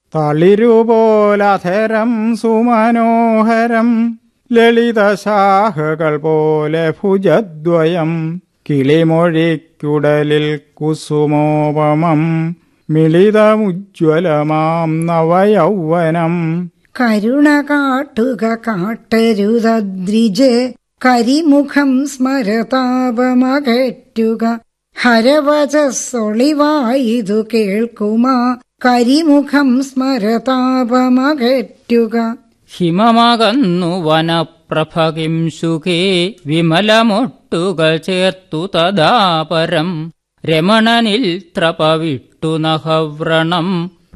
തളിരുപോലധരം സുമനോഹരം ലളിതശാഖകൾ പോലെ ഭുജദ്വയം കിളിമൊഴിക്കുടലിൽ കുസുമോപമം മിളിതമുജ്വലമാം നവയൗവനം കരുണ കാട്ടുക കാട്ടരുതദ്രിജ് കരിമുഖം സ്മരതാപമകറ്റുക ഹരവചസ്സൊളിവായിതു കേൾക്കുമാ കരിമുഖം സ്മരതാപമകറ്റുക ഹിമമകന്നു വനപ്രഭകിം സുഖേ വിമലമൊട്ടുകൾ ചേർത്തു തദാപരം രമണനിൽ ത്രപവിട്ടു നഹവ്രണം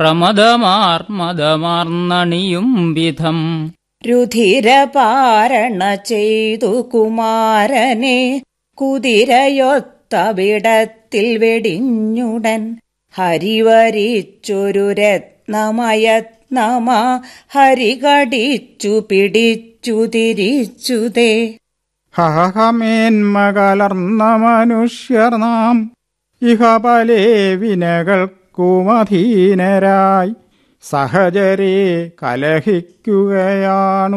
പ്രമദമാർമദമാർന്നണിയും വിധം രുധിരപാരണ ചെയ്തു കുമാരനെ കുതിരയൊത്തവിടത്തിൽ വെടിഞ്ഞുടൻ ഹരിവരിച്ചൊരു രത്നമയത്നമാ ഹരികടിച്ചു പിടിച്ചു തിരിച്ചുതേ ഹഹമേന്മകലർന്ന മനുഷ്യർ നാം ഇഹപലേ വിനകൾക്കുമധീനരായി സഹജരെ കലഹിക്കുകയാണു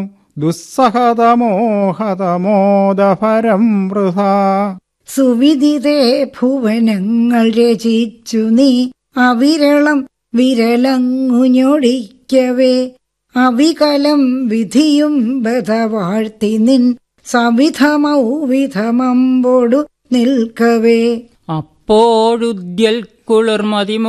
ദുസ്സഹതമോഹതമോദഭരം വൃഥാ സുവിദിതേ ഭുവനങ്ങൾ രചിച്ചു നീ അവിരളം വിരലങ്ങുഞ്ഞൊടിക്കവേ അവികലം വിധിയും ബധ വാഴ്ത്തി നിൻ സവിധമൗ വിധമമ്പോടു നിൽക്കവേ അപ്പോഴുദ്യൽ കുളിർമതി